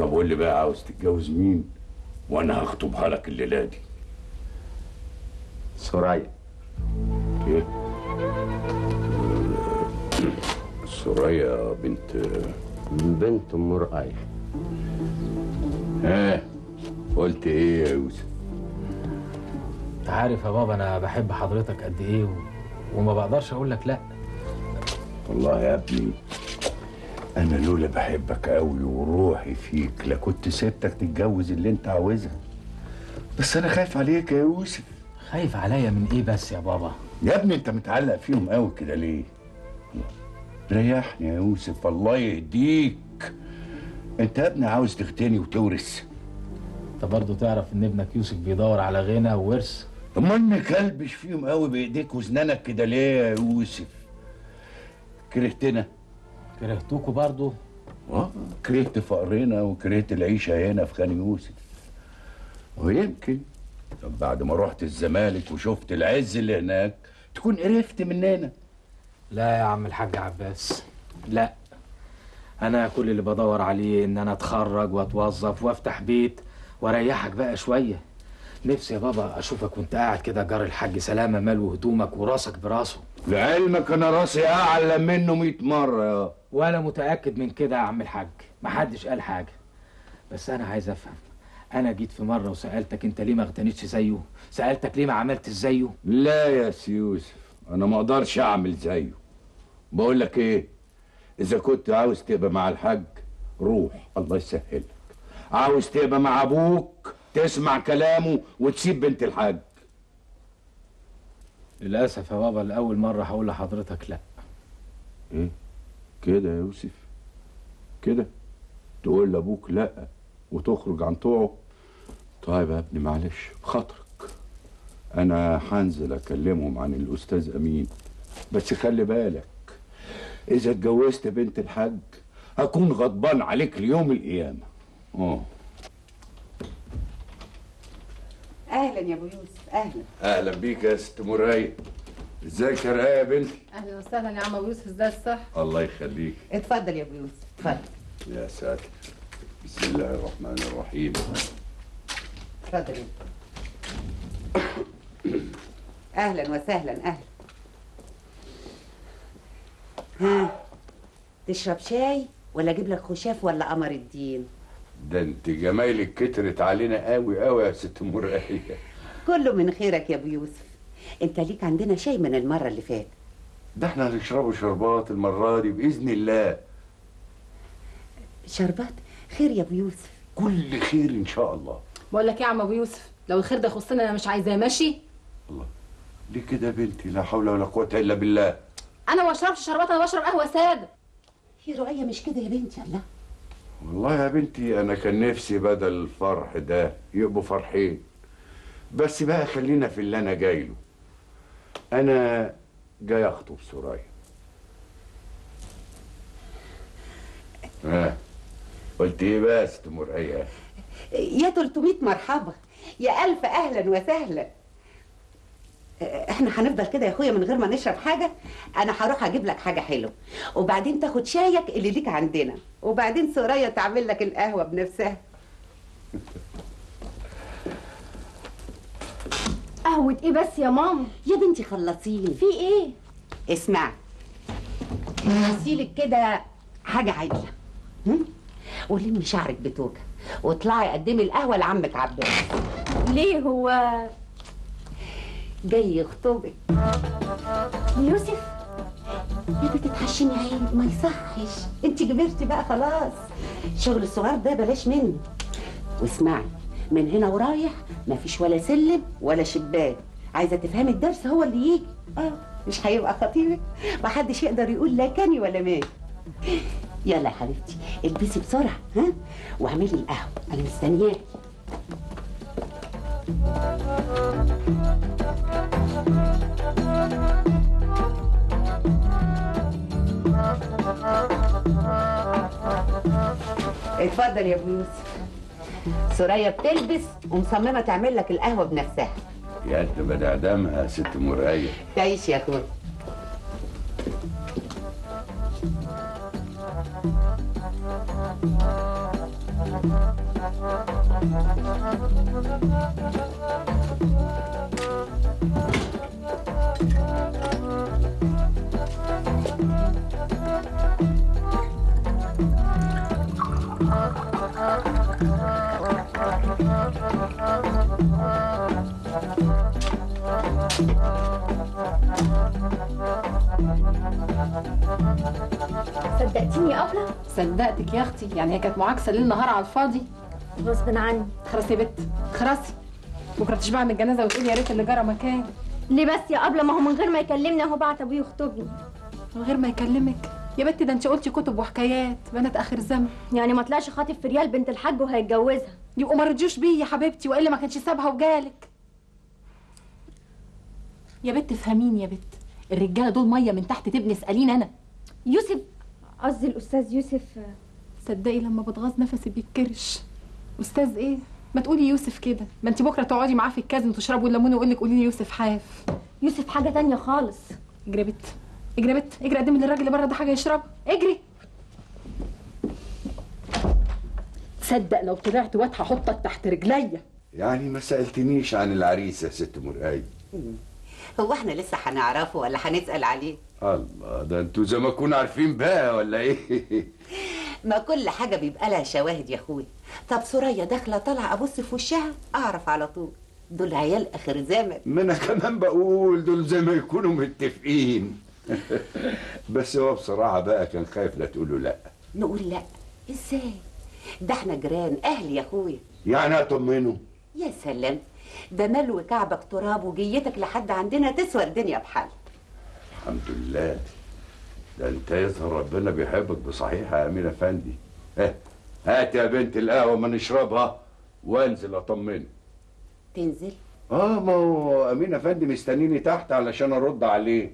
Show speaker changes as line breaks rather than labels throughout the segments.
طب قول لي بقى عاوز تتجوز مين وانا هخطبها لك الليله دي
سرايا
ايه سوريا بنت
بنت ام رقاية
ها قلت ايه يا يوسف
انت عارف يا بابا انا بحب حضرتك قد ايه و... وما بقدرش اقول لك لا
والله يا ابني انا لولا بحبك قوي وروحي فيك لا كنت سبتك تتجوز اللي انت عاوزها بس انا خايف عليك يا يوسف
خايف عليا من ايه بس يا بابا
يا ابني انت متعلق فيهم قوي كده ليه ريحني يا يوسف الله يهديك انت يا ابني عاوز تغتني وتورث
انت برضه تعرف ان ابنك يوسف بيدور على غنى وورث
امال مكلبش فيهم قوي بايديك واسنانك كده ليه يا يوسف كرهتنا
كرهتوكوا برضه
اه كرهت فقرنا وكرهت العيشه هنا في خان يوسف ويمكن طب بعد ما رحت الزمالك وشفت العز اللي هناك تكون قرفت مننا
لا يا عم الحاج عباس لا انا كل اللي بدور عليه ان انا اتخرج واتوظف وافتح بيت واريحك بقى شويه نفسي يا بابا اشوفك وانت قاعد كده جار الحاج سلامه مالو هدومك وراسك براسه
لعلمك انا راسي اعلى منه 100 مره يا
وانا متاكد من كده يا عم الحاج محدش قال حاجه بس انا عايز افهم انا جيت في مره وسالتك انت ليه ما اغتنيتش زيه سالتك ليه ما عملتش زيه
لا يا سي يوسف انا ما اقدرش اعمل زيه بقول لك ايه اذا كنت عاوز تبقى مع الحاج روح الله يسهلك عاوز تبقى مع ابوك تسمع كلامه وتسيب بنت الحاج
للاسف يا بابا لاول مره هقول لحضرتك لا
ايه كده يا يوسف كده تقول لابوك لا وتخرج عن طوعه طيب يا ابني معلش بخاطرك انا هنزل اكلمهم عن الاستاذ امين بس خلي بالك اذا اتجوزت بنت الحاج هكون غضبان عليك ليوم القيامه اه
اهلا يا ابو يوسف اهلا
اهلا بيك يا ست مرايه ازيك يا رقايه يا بنتي
اهلا وسهلا يا عم ابو يوسف ازاي الصح
الله يخليك
اتفضل يا ابو يوسف اتفضل
يا ساتر بسم الله الرحمن الرحيم
اتفضل يا اهلا وسهلا اهلا ها تشرب شاي ولا اجيب لك خشاف ولا قمر الدين
ده انت جمايلك كترت علينا قوي قوي يا ست مرايه
كله من خيرك يا ابو يوسف انت ليك عندنا شاي من المره اللي فاتت
ده احنا هنشربوا شربات المره دي باذن الله
شربات خير يا ابو يوسف
كل خير ان شاء الله
بقول لك ايه يا عم ابو يوسف لو الخير ده يخصني انا مش عايزاه ماشي
ليه كده يا بنتي لا حول ولا قوه الا بالله
انا ما بشربش شربات انا بشرب قهوه ساده
هي رؤية مش كده يا بنتي الله
والله يا بنتي انا كان نفسي بدل الفرح ده يبقوا فرحين بس بقى خلينا في اللي انا جاي له انا جاي اخطب سرايا ها قلت ايه بقى يا ست مرعيه
يا 300 مرحبا يا الف اهلا وسهلا احنا هنفضل كده يا اخويا من غير ما نشرب حاجه انا هروح اجيب لك حاجه حلوه وبعدين تاخد شايك اللي ليك عندنا وبعدين سوريا تعمل لك القهوه بنفسها
قهوه ايه بس يا ماما
يا بنتي خلصيني
في ايه
اسمعي غسيلك كده حاجه عدله هم؟ ولمي شعرك بتوجه واطلعي قدمي القهوه لعمك عباس
ليه هو
جاي يخطبك
يوسف
يا بتتحشمي عيني ما يصحش انت كبرتي بقى خلاص الشغل الصغير ده بلاش منه واسمعي من هنا ورايح مفيش ولا سلم ولا شباك عايزه تفهمي الدرس هو اللي يجي اه مش هيبقى خطيبك محدش يقدر يقول لا كاني ولا ماني يلا يا حبيبتي البسي بسرعه ها واعملي القهوه انا مستنياكي اتفضل يا ابو يوسف سوريا بتلبس ومصممه تعمل لك القهوه بنفسها
يا انت بدعدمها يا ست مرعيه
تعيش يا اخويا
صدقتيني يا أبلة
صدقتك يا اختي يعني هي كانت معاكسه ليل نهار على الفاضي
غصب عني
خلاص يا بت خلاصي بكره تشبع من الجنازه وتقولي يا ريت اللي جرى مكان
ليه بس يا أبلة ما هو من غير ما يكلمني اهو بعت ابوي يخطبني
من غير ما يكلمك يا بت ده انت قلتي كتب وحكايات بنات اخر الزمن
يعني ما طلعش خاطب في ريال بنت الحاج وهيتجوزها
يبقوا ما رضيوش بيه يا حبيبتي والا ما كانش سابها وجالك يا بت فهميني يا بت الرجاله دول ميه من تحت تبني اساليني انا
يوسف قصدي الأستاذ يوسف
صدقي لما بتغاظ نفسي بيتكرش استاذ ايه ما تقولي يوسف كده ما انت بكره تقعدي معاه في الكازن وتشربوا الليمون ويقول لك قولي لي يوسف حاف
يوسف حاجة تانية خالص
اجري يا بت اجري يا بت اجري قدمي للراجل اللي بره ده حاجه يشرب اجري تصدق لو طلعت واد هحطك تحت رجليا
يعني ما سألتنيش عن العريس يا ست مرقاي
هو احنا لسه هنعرفه ولا هنسأل عليه
الله ده انتوا زي ما كنا عارفين بقى ولا ايه
ما كل حاجة بيبقى لها شواهد يا اخويا طب سوريا داخلة طالعة ابص في وشها اعرف على طول دول عيال اخر زمن
ما انا كمان بقول دول زي ما يكونوا متفقين بس هو بصراحة بقى كان خايف لا تقول له لا
نقول لا ازاي ده احنا جيران اهل يا اخويا
يعني اطمنه
يا سلام ده ملو كعبك تراب وجيتك لحد عندنا تسوى الدنيا بحال
الحمد لله ده انت يظهر ربنا بيحبك بصحيح يا امين افندي ها هات يا بنت القهوه ما نشربها وانزل اطمنه
تنزل
اه ما هو امين افندي مستنيني تحت علشان ارد عليه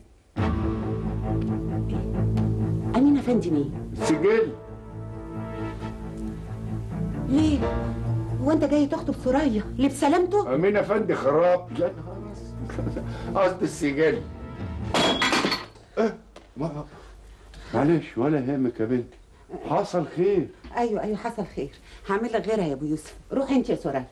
امين افندي مين
السجل
ليه هو انت جاي تخطب سوريا ليه بسلامته
امين افندي خراب يا نهار أسود. قصدي السجل اه ما معلش ولا يهمك يا بنتي حصل خير
ايوه ايوه حصل خير هعمل لك غيرها يا ابو يوسف روح انت يا سوريا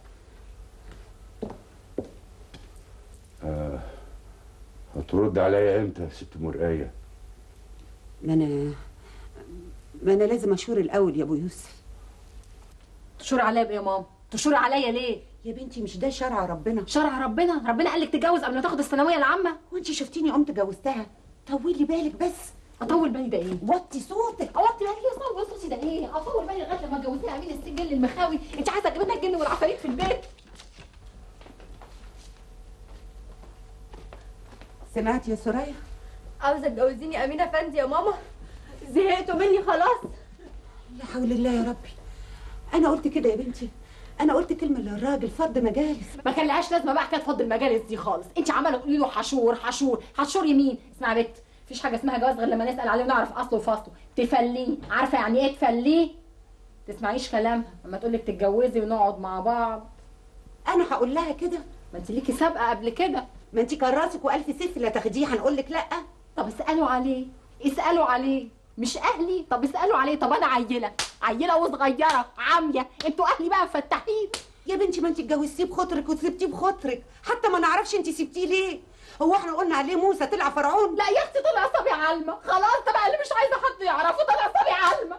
هترد عليا امتى يا ست مرقايه
ما انا ما انا لازم اشور الاول يا ابو يوسف
تشور عليا بايه يا ماما تشور عليا ليه
يا بنتي مش ده شرع ربنا
شرع ربنا ربنا قال لك تتجوز قبل ما تاخد الثانويه العامه
وانت شفتيني قمت جوزتها طولي بالك بس
اطول بالي ده ايه
وطي صوتك
اوطي بالي ايه اطول صوتي ده ايه اطول بالي لغايه لما اتجوزني امين السجل المخاوي انت عايزه اجيب لنا الجن والعفاريت في البيت
سمعت يا سوريا
عاوزة تجوزيني أمين أفندي يا ماما زهقتوا مني خلاص
لا حول الله يا ربي انا قلت كده يا بنتي انا قلت كلمه للراجل فرض مجالس
ما كان لهاش لازمه بقى حكايه فض المجالس دي خالص انت عماله تقولي له حشور حشور حشور يمين اسمع يا بت مفيش حاجه اسمها جواز غير لما نسال عليه ونعرف اصله وفصله تفليه عارفه يعني ايه تفليه تسمعيش كلامها اما تقول لك تتجوزي ونقعد مع بعض
انا هقول لها كده
ما انت ليكي سابقه قبل كده
ما انت كان راسك والف سيف لا تاخديه هنقول لك لا
طب اسالوا عليه اسالوا عليه مش اهلي طب اسالوا عليه طب انا عيله عيله وصغيره عاميه انتوا اهلي بقى مفتحين
يا بنتي ما انت اتجوزتيه بخاطرك وسبتيه بخاطرك حتى ما نعرفش انت سبتيه ليه هو احنا قلنا عليه موسى طلع فرعون
لا يا اختي طلع صبي علمه خلاص ده بقى اللي مش عايزه حد يعرفه طلع صبي علمه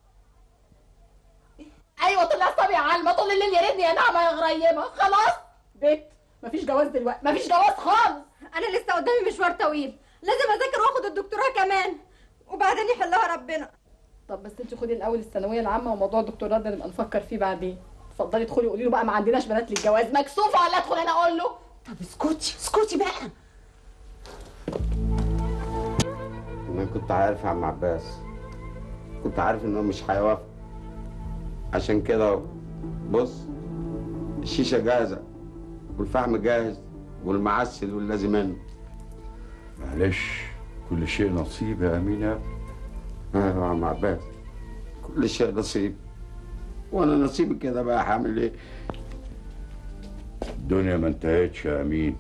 ايوه طلع صبي علمه طول الليل يا ريتني يا نعمه يا غريبه خلاص بيت مفيش جواز دلوقتي مفيش جواز خالص
أنا لسه قدامي مشوار طويل لازم أذاكر وآخد الدكتوراه كمان وبعدين يحلها ربنا
طب بس انت خدي الاول الثانويه العامه وموضوع الدكتوراه ده نبقى نفكر فيه بعدين اتفضلي ادخلي قولي له بقى ما عندناش بنات للجواز مكسوفه ولا ادخل انا اقول له
طب اسكتي اسكتي بقى
انا كنت عارف يا عم عباس كنت عارف انه مش هيوافق عشان كده بص الشيشه جاهزه والفحم جاهز والمعسل واللازم منه
معلش كل شيء نصيب يا امين يا ابني.
ايوه يا عم عباس كل شيء نصيب وانا نصيبي كده بقى هعمل ايه
الدنيا ما انتهتش يا امين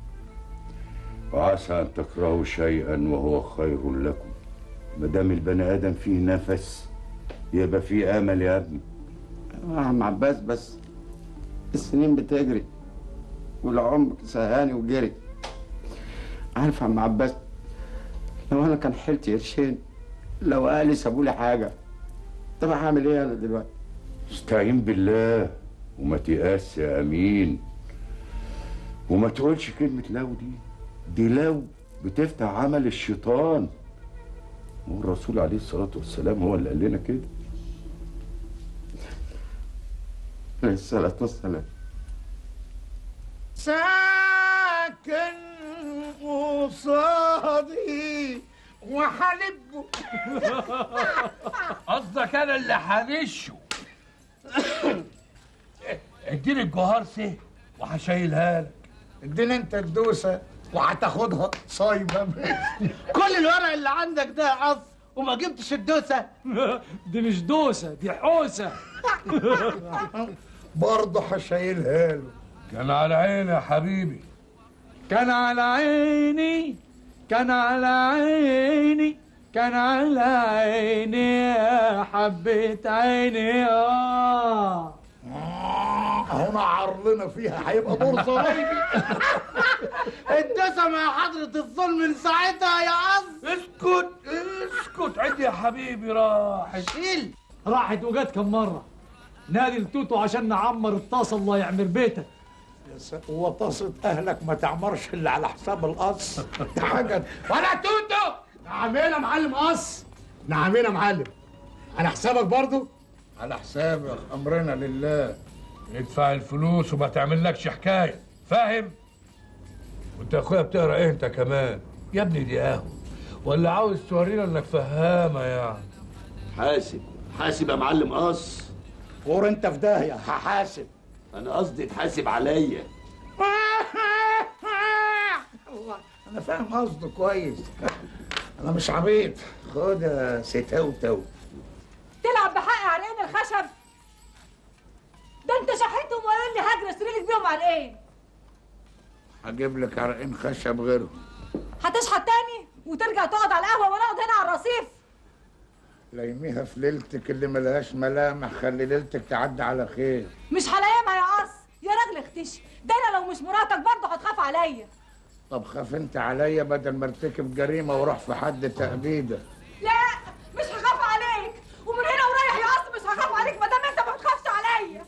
وعسى ان تكرهوا شيئا وهو خير لكم ما دام البني ادم فيه نفس يبقى فيه امل يا ابني
يا عم عباس بس السنين بتجري والعمر سهاني وجري عارف يا عم عباس لو انا كان حيلتي قرشين لو اهلي سابوا لي حاجه طب هعمل ايه انا دلوقتي
استعين بالله وما تيأس يا امين وما تقولش كلمة لو دي دي لو بتفتح عمل الشيطان والرسول عليه الصلاة والسلام هو اللي قال لنا كده
عليه الصلاه والسلام
ساكن قصادي وحلبه قصدك انا اللي هرشه اديني الجوهر سه وهشيلها لك اديني انت الدوسه وهتاخدها صايبه كل الورق اللي عندك ده يا قص وما جبتش الدوسه
دي مش دوسة دي حوسة
برضه هشيلها له كان على عيني يا حبيبي
كان على عيني كان على عيني كان على عيني يا حبة عيني اه
اهو نعر لنا فيها هيبقى دور صرايبي الدسم يا حضرة الظلم من ساعتها يا عز اسكت اسكت عد يا حبيبي راح شيل
راحت وجت كم مرة نادي التوتو عشان نعمر الطاسة الله يعمر بيتك
هو طاسة اهلك ما تعمرش الا على حساب القص دي حاجة ولا توتو
نعمين يا معلم قص نعمين يا معلم على حسابك برضو
على حسابك امرنا لله ادفع الفلوس وما تعملكش حكايه فاهم وانت يا اخويا بتقرا ايه انت كمان يا ابني دي قهوه ولا عاوز تورينا انك فهامه يعني
حاسب حاسب يا معلم قص
غور انت في داهيه هحاسب
انا قصدي تحاسب عليا
الله انا فاهم قصده كويس انا مش عبيط خد يا ستوتو
تلعب بحق عرقين الخشب ده انت شحيتهم وقال لي هجرس رجلك بيهم عرقين
هجيب لك عرقين خشب غيرهم
هتشحت تاني وترجع تقعد على القهوه ونقعد هنا على الرصيف
ليميها في ليلتك اللي ملهاش ملامح خلي ليلتك تعدي على خير
مش هلايمها يا قص يا راجل اختشي ده انا لو مش مراتك برضه هتخاف عليا
طب خاف انت عليا بدل ما ارتكب جريمه واروح في حد تأبيده
لا مش هخاف عليك ومن هنا ورايح يا قص مش هخاف عليك ما دام انت ما بتخافش عليا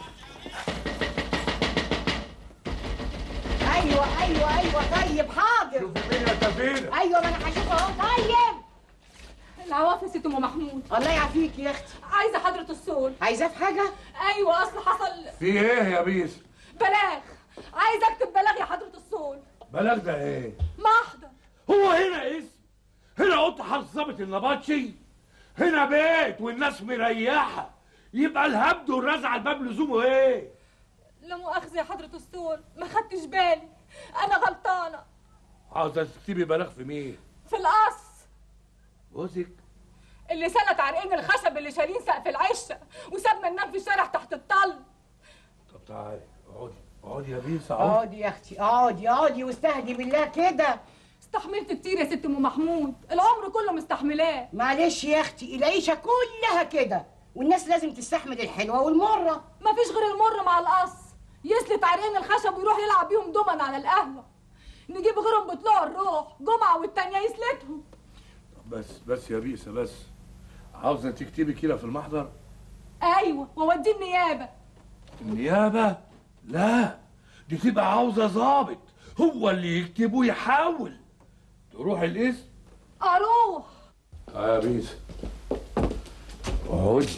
ايوه ايوه ايوه طيب حاضر
شوفي مين يا كفيله
ايوه ما انا هشوف اهو طيب العواف يا ست ام محمود
الله يعافيك يا اختي
عايزه حضره الصول
عايزاه في حاجه
ايوه اصل حصل
في ايه يا بيس
بلاغ عايزه اكتب بلاغ يا حضره الصول
بلاغ ده ايه
محضر
هو هنا اسم هنا اوضه حرس ظابط النبطشي هنا بيت والناس مريحه يبقى الهبد والرزع على الباب لزومه ايه
لا مؤاخذه يا حضره الصول ما خدتش بالي انا غلطانه
عاوزه تكتبي بلاغ في مين
في القص
جوزك
اللي سلت عرقين الخشب اللي شايلين سقف العشه وسابنا ننام في الشارع تحت الطل
طب تعالي اقعدي اقعدي يا بيس اقعدي
اقعدي يا اختي اقعدي اقعدي واستهدي بالله كده
استحملت كتير يا ست ام محمود العمر كله مستحملاه
معلش يا اختي العيشه كلها كده والناس لازم تستحمل الحلوه والمره
مفيش غير المر مع القص يسلت عرقين الخشب ويروح يلعب بيهم دومن على القهوه نجيب غيرهم بطلوع الروح جمعه والتانيه يسلتهم
بس بس يا بيسه بس عاوزه تكتبي كده في المحضر
ايوه واوديه النيابه
النيابه لا دي تبقى عاوزه ظابط هو اللي يكتب ويحاول تروح الاسم
اروح
اه يا بيسه
اقعدي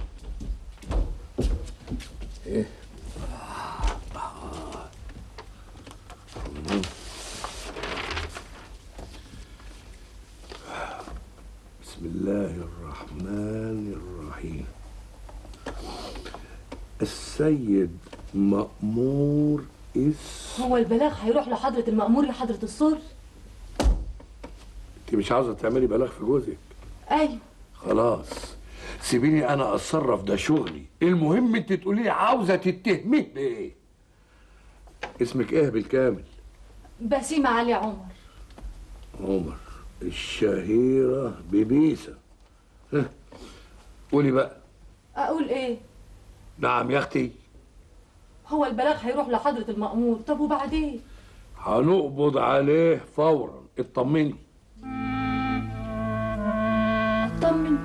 ايه بسم الله الرحمن الرحيم السيد مأمور اسم
هو البلاغ هيروح لحضره المأمور يا حضره الصول
انت مش عاوزه تعملي بلاغ في جوزك
ايوه
خلاص سيبيني انا اتصرف ده شغلي المهم انت تقولي لي عاوزه تتهميه بايه اسمك ايه بالكامل
بسيمه علي عمر
عمر الشهيرة ببيسة ها، قولي بقى
اقول ايه
نعم يا اختي
هو البلاغ هيروح لحضرة المأمور طب وبعدين
هنقبض عليه فورا اطمني
اطمن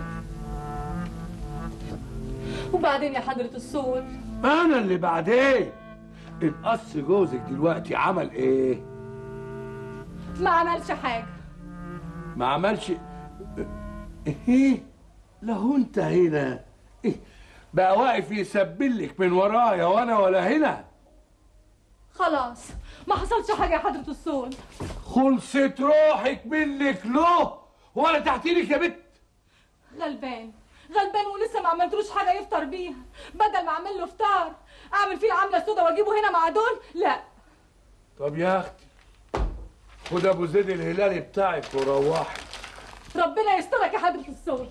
وبعدين يا حضرة الصول
انا اللي بعدين القص جوزك دلوقتي عمل ايه
ما عملش حاجة
ما عملش ايه له انت هنا إيه؟ بقى واقف يسبلك من ورايا وانا ولا هنا
خلاص ما حصلش حاجة يا حضرة الصول
خلصت روحك منك له وانا تحتيلك يا بت
غلبان غلبان ولسه ما عملتلوش حاجة يفطر بيها بدل ما اعمل له فطار اعمل فيه عاملة سودا واجيبه هنا مع دول لا
طب يا اختي خد ابو زيد الهلالي بتاعك وروحي
ربنا يسترك يا حضرة الصول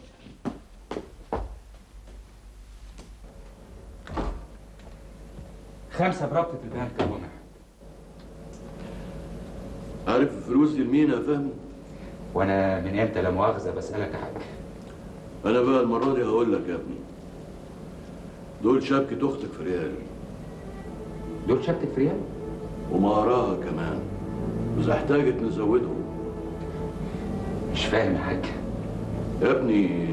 خمسة بربطة البنك يا منى
عارف الفلوس دي لمين يا فهمي
وانا من امتى لا مؤاخذة بسألك يا حاج
انا بقى المره دي هقول لك يا ابني دول شبكه اختك في ريال
دول شبكة فريال
ومهراها كمان واذا احتاجت نزودهم
مش فاهم يا حاج
يا ابني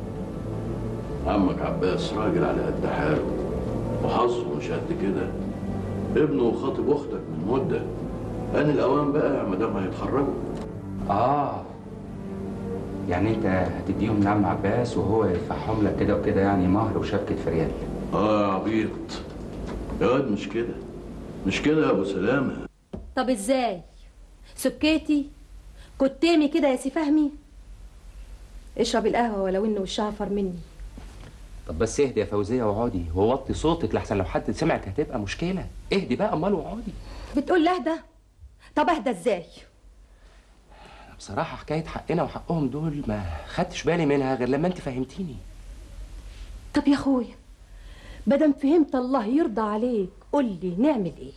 عمك عباس راجل على قد حاله وحظه مش قد كده ابنه خاطب اختك من مده ان الاوان بقى ما دام هيتخرجوا
اه يعني انت هتديهم لعم عباس وهو يدفعهم لك كده وكده يعني مهر وشبكة فريال
اه يا عبيط يا واد مش كده مش كده يا ابو سلامه
طب ازاي سكيتي كتامي كده يا سي فهمي اشرب القهوه ولو ان وشها فر مني
طب بس اهدي يا فوزية وعودي ووطي صوتك لحسن لو حد سمعك هتبقى مشكلة اهدي بقى امال وعودي
بتقول له اهدى طب اهدى ازاي
بصراحة حكاية حقنا وحقهم دول ما خدتش بالي منها غير لما انت فهمتيني
طب يا اخويا بدم فهمت الله يرضى عليك قول لي نعمل ايه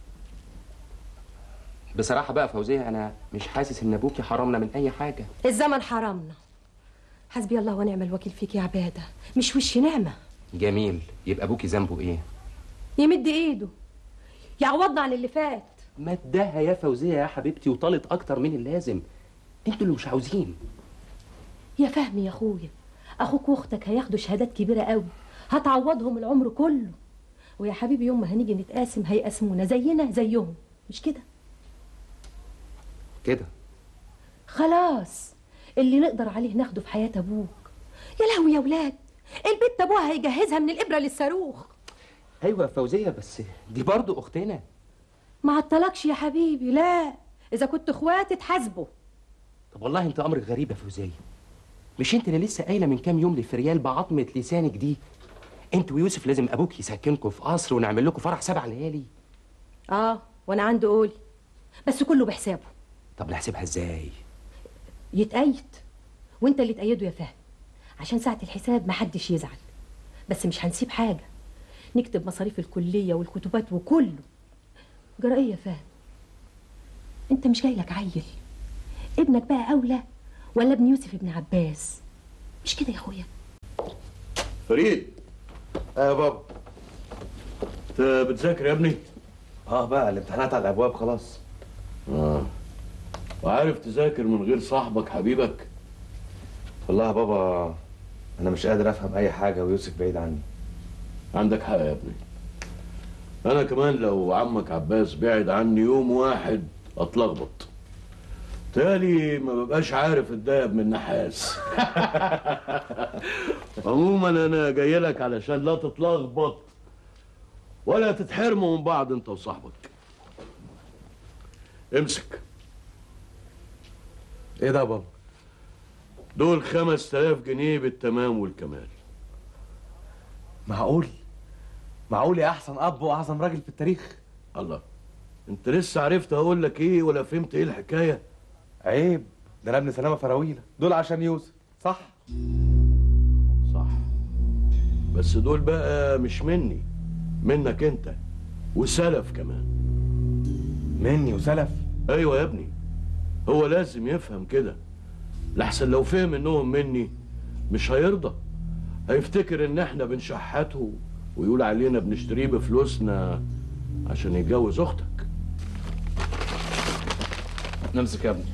بصراحة بقى فوزية انا مش حاسس ان ابوكي حرمنا من اي حاجة
الزمن حرمنا حسبي الله ونعم الوكيل فيك يا عباده مش وش نعمه
جميل يبقى ابوكي ذنبه ايه
يمد ايده يعوضنا عن اللي فات
مدها يا فوزية يا حبيبتي وطالت اكتر من اللازم انتوا اللي مش عاوزين
يا فهمي يا اخويا اخوك واختك هياخدوا شهادات كبيره قوي هتعوضهم العمر كله ويا حبيبي يوم ما هنيجي نتقاسم هيقسمونا زينا زيهم مش كده
كده
خلاص اللي نقدر عليه ناخده في حياه ابوك يا لهوي يا ولاد البيت ابوها هيجهزها من الابره للصاروخ
ايوه يا فوزية بس دي برضو اختنا
ما عطلكش يا حبيبي لا اذا كنت اخوات اتحاسبوا
طب والله انت امرك غريب يا فوزية مش انت اللي لسه قايله من كام يوم لفريال بعظمه لسانك دي انت ويوسف لازم ابوك يسكنكم في قصر ونعمل لكم فرح سبع ليالي
اه وانا عندي قولي بس كله بحسابه
طب نحسبها ازاي
يتأيد وانت اللي تأيده يا فهمي عشان ساعة الحساب محدش يزعل بس مش هنسيب حاجة نكتب مصاريف الكلية والكتبات وكله جرى ايه يا فهمي انت مش جاي لك عيل ابنك بقى اولى ولا ابن يوسف ابن عباس مش كده يا اخويا
فريد اه يا بابا انت بتذاكر يا ابني
اه بقى الامتحانات على الابواب خلاص
اه وعارف تذاكر من غير صاحبك حبيبك
والله يا بابا انا مش قادر افهم اي حاجه ويوسف بعيد عني
عندك حق يا ابني انا كمان لو عمك عباس بعد عني يوم واحد اتلخبط تالي ما ببقاش عارف الدهب من نحاس عموما انا جاي لك علشان لا تتلخبط ولا تتحرموا من بعض انت وصاحبك امسك
ايه ده يا بابا
دول خمس تلاف جنيه بالتمام والكمال
معقول معقول يا احسن اب واعظم راجل في التاريخ
الله انت لسه عرفت اقول لك ايه ولا فهمت ايه الحكايه
عيب ده انا ابن سلامه فراويله دول عشان يوسف صح
صح بس دول بقى مش مني منك انت وسلف كمان
مني وسلف
ايوه يا ابني هو لازم يفهم كده لحسن لو فهم انهم مني مش هيرضى هيفتكر ان احنا بنشحته ويقول علينا بنشتريه بفلوسنا عشان يتجوز اختك
نمسك يا ابني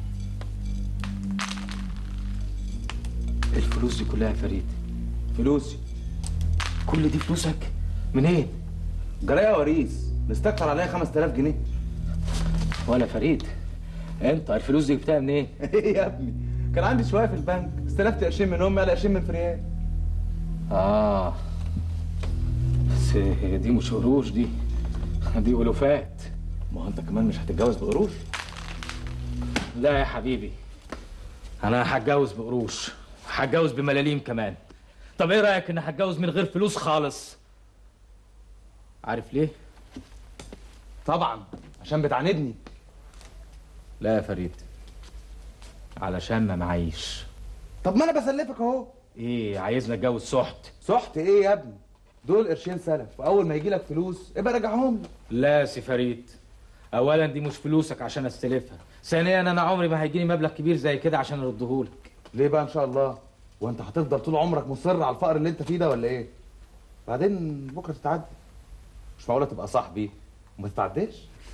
الفلوس دي كلها يا فريد
فلوسي
كل دي فلوسك منين
جرايه وريث مستكتر عليا 5000 جنيه
ولا فريد انت الفلوس دي جبتها منين
ايه يا ابني كان عندي شويه في البنك استلفت قرشين من امي على قرشين من فريال
اه بس دي مش قروش دي دي ألوفات
ما هو انت كمان مش هتتجوز بقروش
لا يا حبيبي انا هتجوز بقروش هتجوز بملاليم كمان طب ايه رايك ان هتجوز من غير فلوس خالص عارف ليه
طبعا عشان بتعاندني
لا يا فريد علشان ما معيش
طب ما انا بسلفك اهو
ايه عايزنا اتجوز سحت
سحت ايه يا ابني دول قرشين سلف واول ما يجي لك فلوس ابقى رجعهم لي
لا يا سي فريد اولا دي مش فلوسك عشان استلفها ثانيا انا عمري ما هيجيني مبلغ كبير زي كده عشان اردهولك
ليه بقى ان شاء الله وانت هتفضل طول عمرك مصر على الفقر اللي انت فيه ده ولا ايه بعدين بكره تتعدي مش معقوله تبقى صاحبي وما تتعداش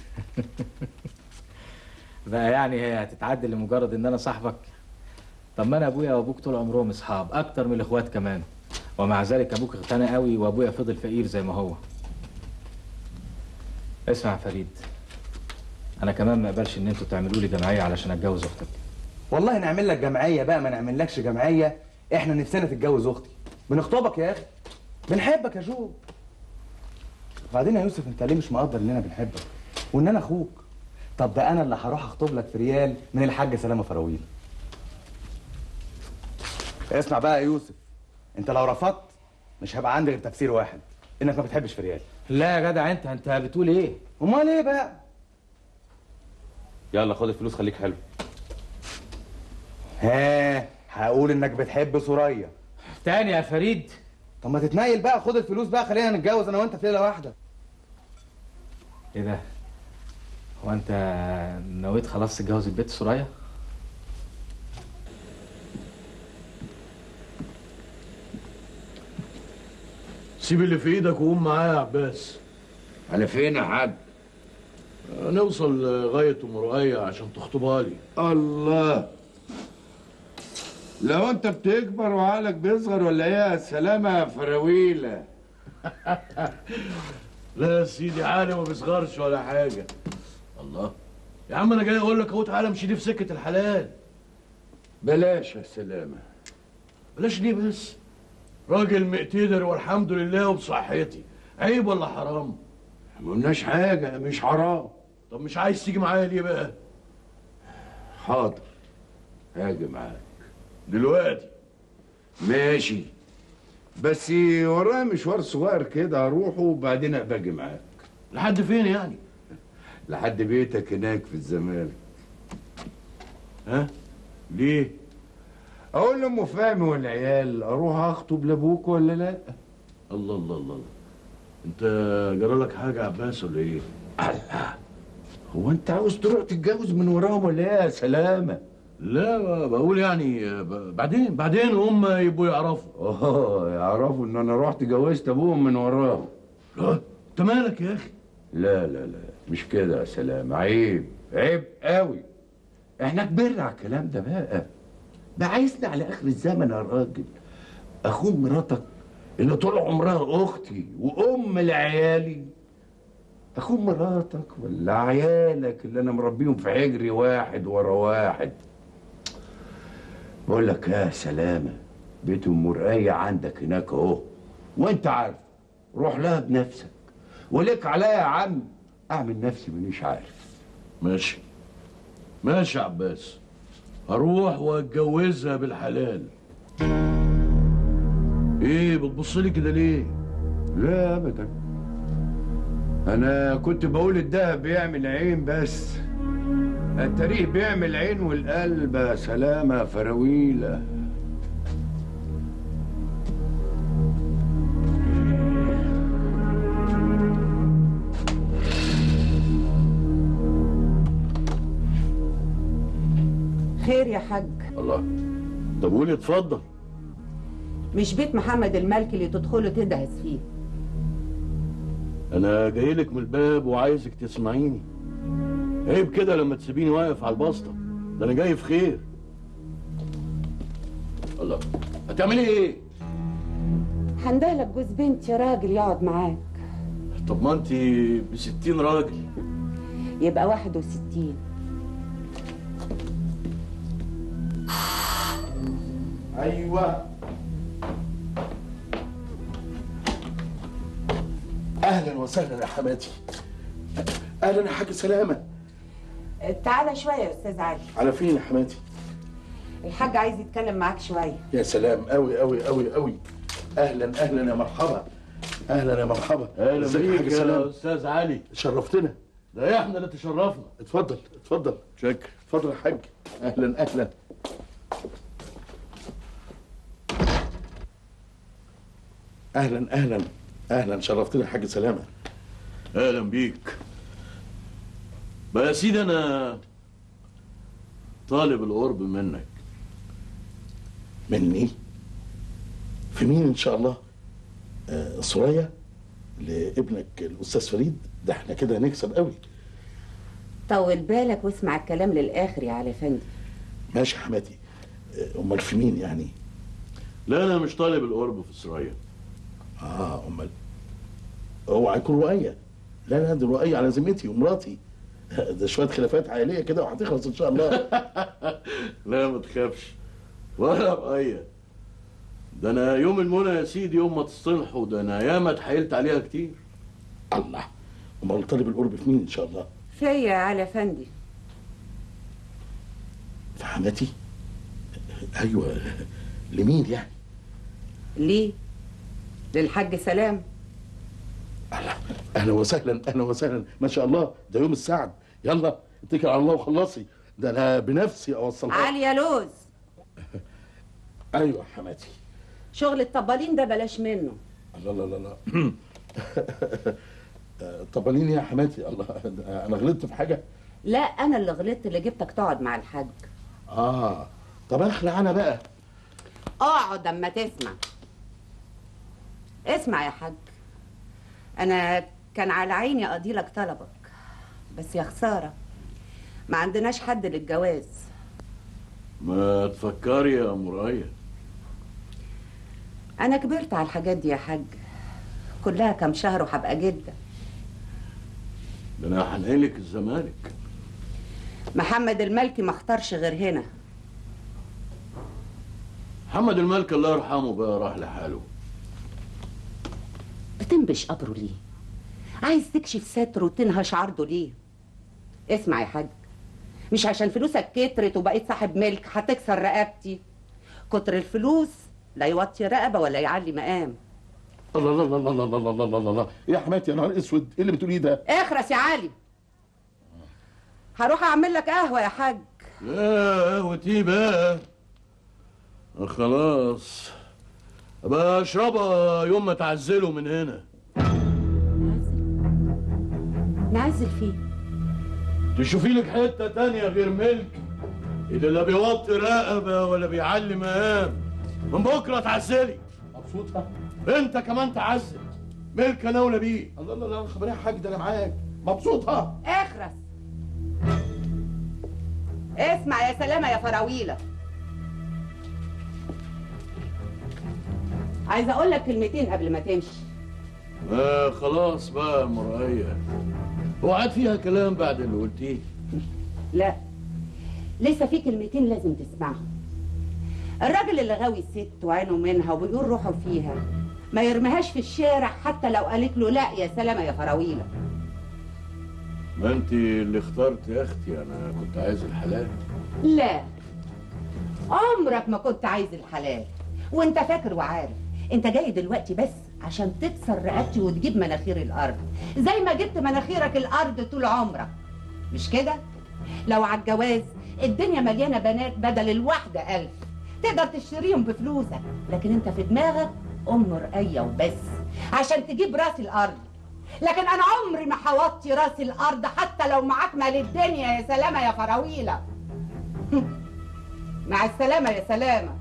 بقى يعني هي هتتعدل لمجرد ان انا صاحبك طب ما انا ابويا وابوك طول عمرهم اصحاب اكتر من الاخوات كمان ومع ذلك ابوك اغتنى قوي وابويا فضل فقير زي ما هو اسمع يا فريد انا كمان ما اقبلش ان انتوا تعملوا لي جمعيه علشان اتجوز اختك
والله نعمل لك جمعيه بقى ما نعملكش جمعيه احنا نفسنا تتجوز اختي بنخطبك يا اخي بنحبك يا جو وبعدين يا يوسف انت ليه مش مقدر اننا بنحبك وان انا اخوك طب ده انا اللي هروح اخطب لك في ريال من الحاج سلامه فراويل اسمع بقى يا يوسف انت لو رفضت مش هيبقى عندي غير تفسير واحد انك ما بتحبش في ريال
لا يا جدع انت انت بتقول ايه
امال ايه بقى يلا خد الفلوس خليك حلو ها هقول انك بتحب سوريا
تاني يا فريد
طب ما تتنيل بقى خد الفلوس بقى خلينا نتجوز انا وانت في ليله واحده
ايه ده هو انت نويت خلاص تتجوز البيت سوريا
سيب اللي في ايدك وقوم معايا يا عباس
على فين يا حاج
نوصل لغايه ام رؤية عشان تخطبها لي
الله لو انت بتكبر وعقلك بيصغر ولا ايه يا سلامة يا فراويلة
لا يا سيدي عالي ما بيصغرش ولا حاجه الله يا عم انا جاي اقول لك اهو تعالى امشي لي في سكه الحلال
بلاش يا سلامة
بلاش ليه بس راجل مقتدر والحمد لله وبصحتي عيب ولا حرام
ما قلناش حاجة مش حرام
طب مش عايز تيجي معايا ليه بقى
حاضر هاجي معاك
دلوقتي
ماشي بس ورايا مشوار صغير كده اروحه وبعدين ابقى اجي معاك
لحد فين يعني
لحد بيتك هناك في الزمالك
ها ليه
اقول لام فهمي والعيال اروح اخطب لابوك ولا لا
الله الله الله انت جرالك حاجه يا عباس ولا ايه
الله هو انت عاوز تروح تتجوز من وراهم ولا ايه يا سلامة
لا بقول يعني ب- بعدين بعدين هم يبقوا يعرفوا
اه يعرفوا ان انا رحت جوزت ابوهم من وراهم
لا انت مالك يا اخي
لا لا لا مش كده يا سلام عيب عيب قوي احنا كبرنا على الكلام ده بقى ده عايزنا على اخر الزمن يا راجل اخون مراتك اللي طول عمرها اختي وام لعيالي اخون مراتك ولا عيالك اللي انا مربيهم في حجري واحد ورا واحد بقول لك يا سلامه بيت ام رقايه عندك هناك اهو وانت عارف روح لها بنفسك ولك عليا يا عم اعمل نفسي مانيش عارف
ماشي ماشي يا عباس هروح واتجوزها بالحلال ايه بتبص لي كده ليه
لا ابدا انا كنت بقول الدهب بيعمل عين بس التاريخ بيعمل عين والقلب يا سلامة فراويلة
خير يا حاج
الله طب قولي اتفضل
مش بيت محمد الملك اللي تدخله تدعس فيه
انا جاي لك من الباب وعايزك تسمعيني عيب كده لما تسيبيني واقف على البسطه ده انا جاي في خير الله هتعملي ايه
هندهلك جوز بنت يا راجل يقعد معاك
طب ما انت ب 60 راجل
يبقى واحد وستين
ايوه اهلا وسهلا يا حماتي اهلا يا حاج سلامه
تعالى شويه يا استاذ علي
على فين يا حماتي
الحاج عايز يتكلم معاك شويه
يا سلام قوي قوي قوي قوي اهلا اهلا يا مرحبا اهلا يا مرحبا
اهلا
ازيك
بيك
حاج
يا
سلام؟
استاذ علي
شرفتنا
ده احنا اللي تشرفنا
اتفضل اتفضل
شكر
اتفضل يا حاج اهلا اهلا اهلا اهلا اهلا شرفتنا يا حاج سلامه
اهلا بيك بقى يا سيدي انا طالب القرب منك
مني في مين ان شاء الله آه سوريا لابنك الاستاذ فريد ده احنا كده هنكسب قوي
طول بالك واسمع الكلام للاخر يا علي فندم
ماشي يا حماتي آه، امال في مين يعني
لا انا مش طالب القرب في سرايا
اه امال اوعى يكون رؤية لا لا دي رؤية على ذمتي ومراتي ده شوية خلافات عائلية كده وهتخلص ان شاء الله
لا ما تخافش ولا بقية ده انا يوم المنى يا سيدي يوم ما تصطلحوا ده انا ياما اتحايلت عليها كتير
الله امال طالب القرب في مين ان شاء الله
فيا يا علي فندم
في حماتي ايوه لمين يعني
ليه للحاج سلام
اهلا وسهلا اهلا وسهلا ما شاء الله ده يوم السعد يلا اتكل على الله وخلصي ده انا بنفسي اوصلها
علي يا لوز
ايوه يا حماتي
شغل الطبالين ده بلاش منه
الله لا لا لا طبالين يا حماتي الله ده انا غلطت في حاجه
لا انا اللي غلطت اللي جبتك تقعد مع الحاج
اه طب اخلع انا بقى
اقعد اما تسمع اسمع يا حاج انا كان على عيني اقضي لك طلبك بس يا خساره ما عندناش حد للجواز
ما تفكري يا مرايا
انا كبرت على الحاجات دي يا حاج كلها كام شهر وهبقى جده
ده انا هنقلك الزمالك
محمد الملكي ما اختارش غير هنا
محمد الملك الله يرحمه بقى راح لحاله
بتنبش قبره ليه عايز تكشف ستره وتنهش عرضه ليه اسمع يا حاج مش عشان فلوسك كترت وبقيت صاحب ملك هتكسر رقبتي كتر الفلوس لا يوطي رقبه ولا يعلي مقام
الله الله الله الله الله الله الله الله الله يا حماتي يا نهار اسود ايه اللي بتقوليه ده
اخرس يا علي هروح اعمل لك قهوه يا حاج
لا قهوتي بقى آه خلاص ابقى اشربها يوم ما تعزلوا من هنا
نعزل فيه
تشوفي لك حته تانية غير ملك اللي لا بيوطي رقبه ولا بيعلي مقام من بكره تعزلي
مبسوطه
انت كمان تعزل ملك انا اولى بيه
الله الله الله خبريه يا حاج ده انا معاك مبسوطه
اخرس اسمع يا سلامه يا فراويله عايزه اقول لك كلمتين قبل ما تمشي
آه خلاص بقى يا مرأية وقعد فيها كلام بعد اللي قلتيه
لا لسه في كلمتين لازم تسمعهم الراجل اللي غاوي الست وعينه منها وبيقول روحه فيها ما يرميهاش في الشارع حتى لو قالت له لا يا سلامه يا فراويله
ما انت اللي اخترت يا اختي انا كنت عايز الحلال
لا عمرك ما كنت عايز الحلال وانت فاكر وعارف انت جاي دلوقتي بس عشان تكسر رقبتي وتجيب مناخير الارض زي ما جبت مناخيرك الارض طول عمرك مش كده لو على الجواز الدنيا مليانه بنات بدل الواحده الف تقدر تشتريهم بفلوسك لكن انت في دماغك ام رقيه وبس عشان تجيب راس الارض لكن انا عمري ما حوطي راس الارض حتى لو معاك مال الدنيا يا سلامه يا فراويله مع السلامه يا سلامه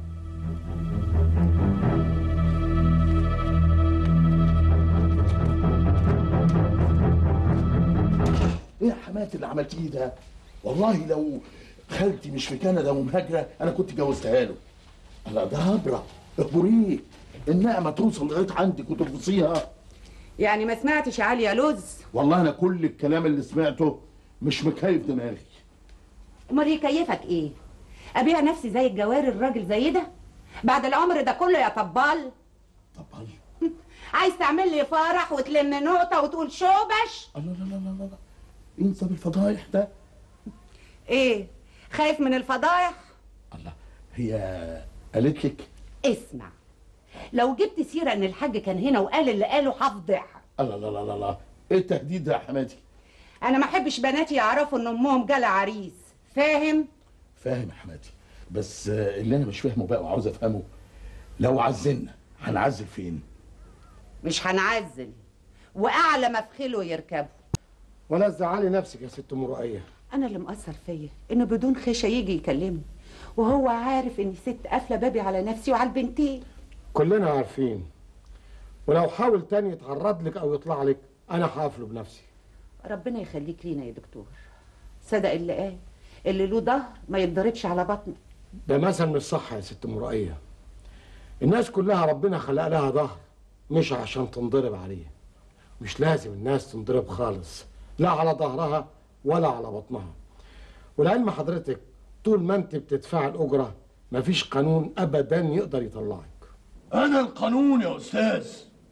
حماتي اللي عملتيه ده والله لو خالتي مش في كندا ومهاجره انا كنت جوزتها له انا ده هبره اخبريه النعمه توصل لغايه عندك وتبصيها
يعني ما سمعتش يا علي يا لوز
والله انا كل الكلام اللي سمعته مش مكيف دماغي
امال يكيفك ايه ابيع نفسي زي الجواري الراجل زي ده بعد العمر ده كله يا طبال
طبال
عايز تعمل لي فرح وتلم نقطه وتقول شوبش
الله لا لا لا لا لا انسى بالفضايح ده
ايه خايف من الفضايح
هي قالت لك
اسمع لو جبت سيره ان الحاج كان هنا وقال اللي قاله هفضحك
الله لا لا لا لا ايه التهديد ده يا حماتي
انا ما احبش بناتي يعرفوا ان امهم جالة عريس فاهم
فاهم يا حماتي بس آه، اللي انا مش فاهمه بقى وعاوز افهمه لو عزلنا هنعزل فين
مش هنعزل واعلى ما في خيله يركبه
ولا تزعلي نفسك يا ست مرقيه
انا اللي مأثر فيا انه بدون خشة يجي يكلمني وهو عارف اني ست قافله بابي على نفسي وعلى البنتين
كلنا عارفين ولو حاول تاني يتعرض لك او يطلع لك انا هقفله بنفسي
ربنا يخليك لينا يا دكتور صدق اللي قال اللي له ظهر ما يتضربش على بطنه
ده مثل مش صح يا ست مرقيه الناس كلها ربنا خلق لها ظهر مش عشان تنضرب عليه مش لازم الناس تنضرب خالص لا على ظهرها ولا على بطنها ولعلم حضرتك طول ما انت بتدفع الاجره مفيش قانون ابدا يقدر يطلعك
انا القانون يا استاذ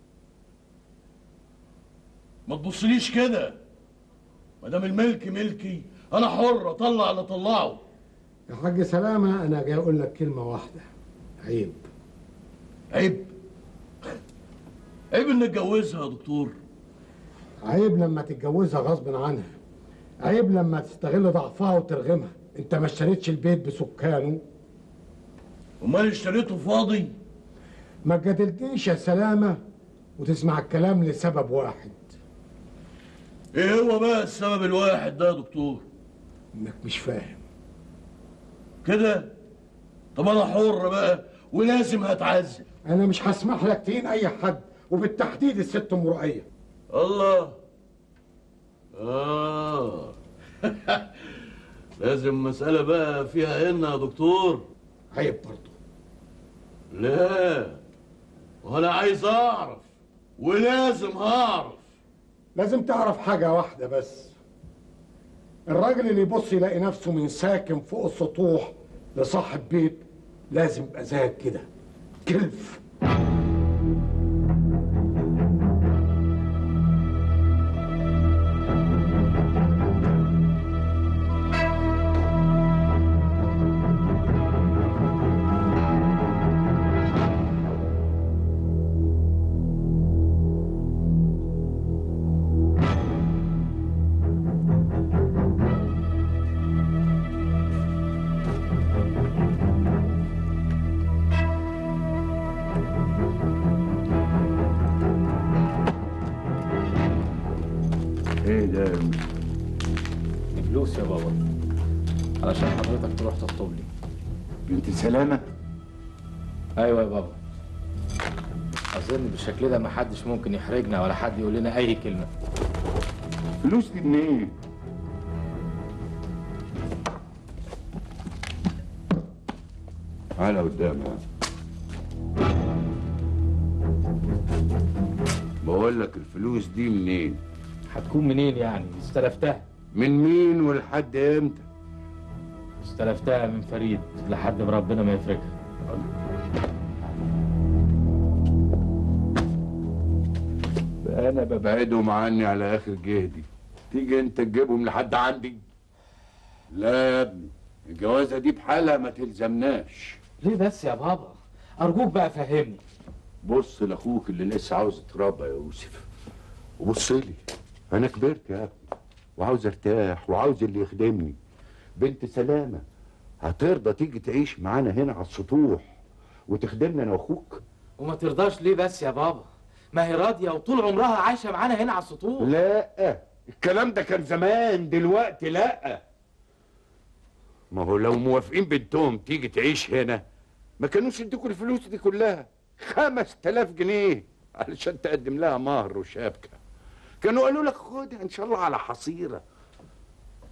ما تبصليش كده ما دام الملك ملكي انا حر اطلع اللي اطلعه
يا حاج سلامه انا جاي اقول لك كلمه واحده عيب
عيب عيب ان اتجوزها يا دكتور
عيب لما تتجوزها غصب عنها عيب لما تستغل ضعفها وترغمها انت ما اشتريتش البيت بسكانه
امال اشتريته فاضي
ما تجادلتنيش يا سلامه وتسمع الكلام لسبب واحد
ايه هو بقى السبب الواحد ده يا دكتور
انك مش فاهم
كده طب انا حر بقى ولازم هتعذب
انا مش هسمح لك تهين اي حد وبالتحديد الست ام رؤيه
الله اه لازم مسألة بقى فيها إن يا دكتور
عيب برضه
لا وأنا عايز أعرف ولازم هعرف
لازم تعرف حاجه واحده بس الراجل اللي يبص يلاقي نفسه من ساكن فوق السطوح لصاحب بيت لازم يبقى زيك كده كلف
ايه ده يا يوسف؟
فلوس يا بابا علشان حضرتك تروح تخطب لي
بنت سلامه
ايوه يا بابا اظن بالشكل ده محدش ممكن يحرجنا ولا حد يقول لنا اي كلمه
فلوس دي منين تعالى قدام ها. بقول لك الفلوس دي منين
هتكون منين يعني استلفتها
من مين ولحد امتى
استلفتها من فريد لحد ما ربنا ما يفرجها
انا ببعدهم عني على اخر جهدي تيجي انت تجيبهم لحد عندي لا يا ابني الجوازه دي بحالها ما تلزمناش
ليه بس يا بابا ارجوك بقى فهمني
بص لاخوك اللي لسه عاوز يتربى يا يوسف وبص لي انا كبرت يا ابني وعاوز ارتاح وعاوز اللي يخدمني بنت سلامه هترضى تيجي تعيش معانا هنا على السطوح وتخدمنا انا واخوك
وما ترضاش ليه بس يا بابا ما هي راضيه وطول عمرها عايشه معانا هنا على السطوح
لا الكلام ده كان زمان دلوقتي لا ما هو لو موافقين بنتهم تيجي تعيش هنا ما كانوش يديكوا الفلوس دي كلها خمس تلاف جنيه علشان تقدم لها مهر وشبكة كانوا قالوا لك خدها ان شاء الله على حصيرة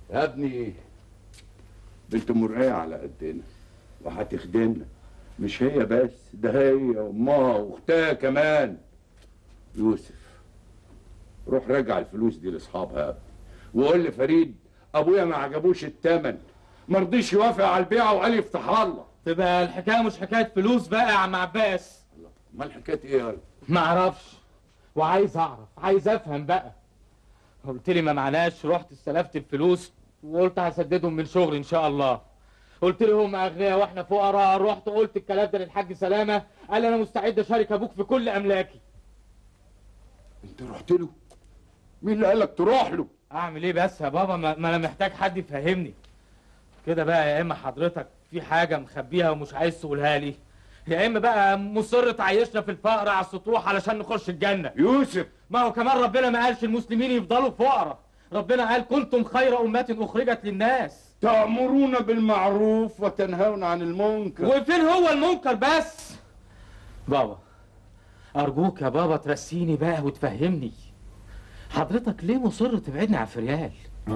يا ابني بنت مرقية على قدنا وهتخدمنا مش هي بس ده هي وامها واختها كمان يوسف روح رجع الفلوس دي لاصحابها يا ابني وقول لفريد ابويا ما عجبوش التمن ما رضيش يوافق على البيعه وقال يفتحها الله
تبقى الحكايه مش حكايه فلوس بقى يا عم عباس
امال حكايه ايه يا
ما اعرفش وعايز اعرف عايز افهم بقى قلت لي ما معناش رحت استلفت الفلوس وقلت هسددهم من شغل ان شاء الله قلت لي هم اغنياء واحنا فقراء رحت قلت الكلام ده للحاج سلامه قال انا مستعد اشارك ابوك في كل املاكي
انت رحت له مين اللي قالك تروح له
اعمل ايه بس يا بابا ما ما انا محتاج حد يفهمني كده بقى يا اما حضرتك في حاجه مخبيها ومش عايز تقولها لي يا اما بقى مصر تعيشنا في الفقر على السطوح علشان نخش الجنه
يوسف
ما هو كمان ربنا ما قالش المسلمين يفضلوا فقراء ربنا قال كنتم خير امه اخرجت للناس
تأمرون بالمعروف وتنهون عن المنكر
وفين هو المنكر بس بابا ارجوك يا بابا ترسيني بقى وتفهمني حضرتك ليه مصر تبعدني عن فريال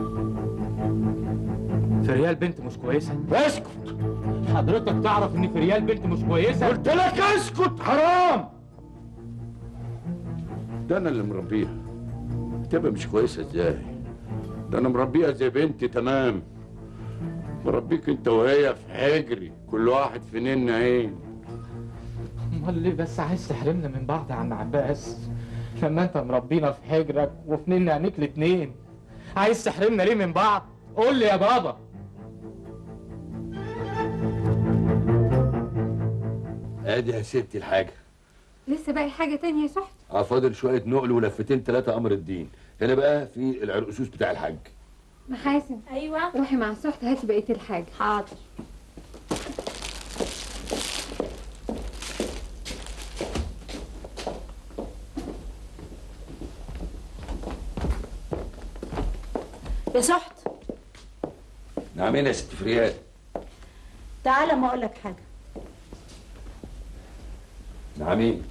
فريال بنت مش كويسه
اسكت
حضرتك تعرف ان فريال بنت مش كويسه
قلت لك اسكت حرام ده انا اللي مربيها تبقى مش كويسه ازاي ده انا مربيها زي بنتي تمام مربيك انت وهي في حجري كل واحد في نين عين
امال ليه بس عايز تحرمنا من بعض يا عم عباس لما انت مربينا في حجرك وفي نين عينيك الاتنين عايز تحرمنا ليه من بعض قول لي يا بابا
ادي يا ستي الحاجه
لسه باقي حاجة تانية يا صحت
اه فاضل شويه نقل ولفتين ثلاثه امر الدين هنا بقى في العرقسوس بتاع الحاج
محاسن
ايوه
روحي مع صحت هاتي بقية الحاجة
حاضر
يا صحت
نعمين يا ست فريال
تعالى ما اقول لك حاجه
نعمين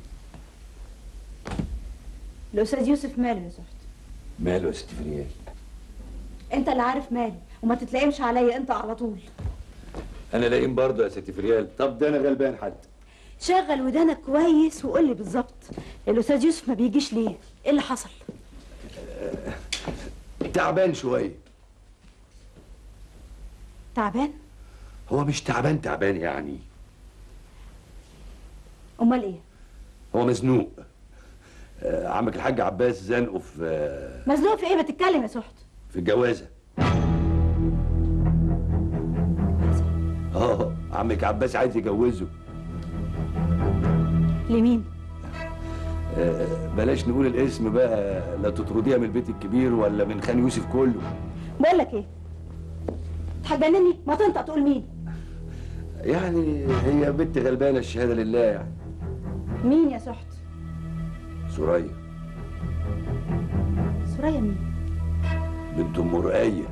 الاستاذ يوسف ماله يا صحت
ماله يا ست فريال
انت اللي عارف مالي وما تتلائمش عليا انت على طول
انا لاقيم برضه يا ست فريال طب ده انا غلبان حد
شغل ودانك كويس وقول لي بالظبط الاستاذ يوسف ما بيجيش ليه ايه اللي حصل
تعبان شويه
تعبان
هو مش تعبان تعبان يعني
امال ايه
هو مزنوق آه، عمك الحاج عباس زنقه في آه،
مزنوق في ايه ما تتكلم يا صحت
في الجوازه اه عمك عباس عايز يجوزه
لمين
آه، بلاش نقول الاسم بقى لا تطرديها من البيت الكبير ولا من خان يوسف كله
بقول لك ايه تحجنني ما تنطق تقول مين
يعني هي بنت غلبانه الشهاده لله يعني
مين يا صحت
سوريا
سوريا مين
بنت ام رقيه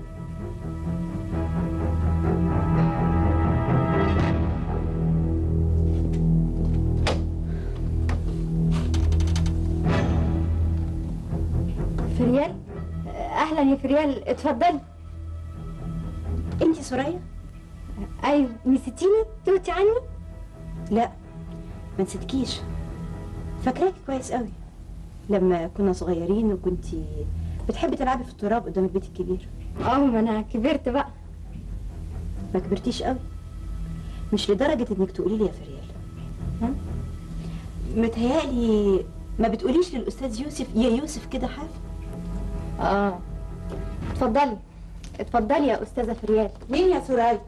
فريال اهلا يا فريال اتفضلي
انت سوريا
ايوه نسيتيني توتي عني
لا ما نسيتكيش فاكراكي كويس قوي لما كنا صغيرين وكنتي بتحبي تلعبي في التراب قدام البيت الكبير
اه ما انا كبرت بقى
ما كبرتيش قوي مش لدرجة انك تقولي لي يا فريال ها؟ متهيألي ما بتقوليش للأستاذ يوسف يا يوسف كده حاف
اه اتفضلي اتفضلي يا استاذه فريال
مين يا سراي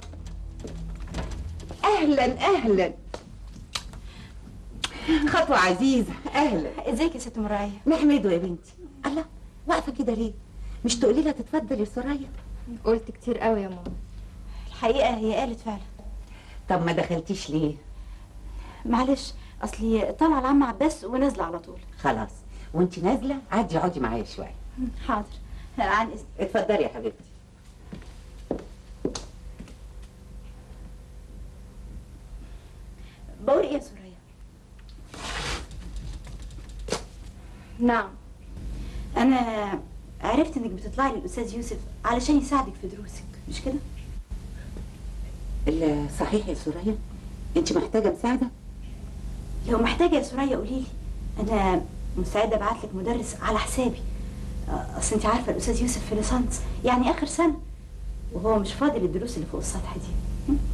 اهلا اهلا خطوة عزيزة اهلا
ازيك يا ست مرايه
نحمده يا بنتي الله واقفة كده ليه مش تقولي لها تتفضل يا سرايا
قلت كتير قوي يا ماما
الحقيقة هي قالت فعلا طب ما دخلتيش ليه معلش اصلي طالعة العم عباس ونازلة على طول خلاص وانت نازلة عدي اقعدي معايا شوية حاضر عن اذن اتفضلي يا حبيبتي بقول ايه يا سوريا
نعم
انا عرفت انك بتطلعي للاستاذ يوسف علشان يساعدك في دروسك مش كده لا صحيح يا سوريا انت محتاجه مساعده لو محتاجه يا سوريا قولي لي انا مستعده ابعت لك مدرس على حسابي آه، اصل انت عارفه الاستاذ يوسف في ليسانس يعني اخر سنه وهو مش فاضي للدروس اللي فوق السطح دي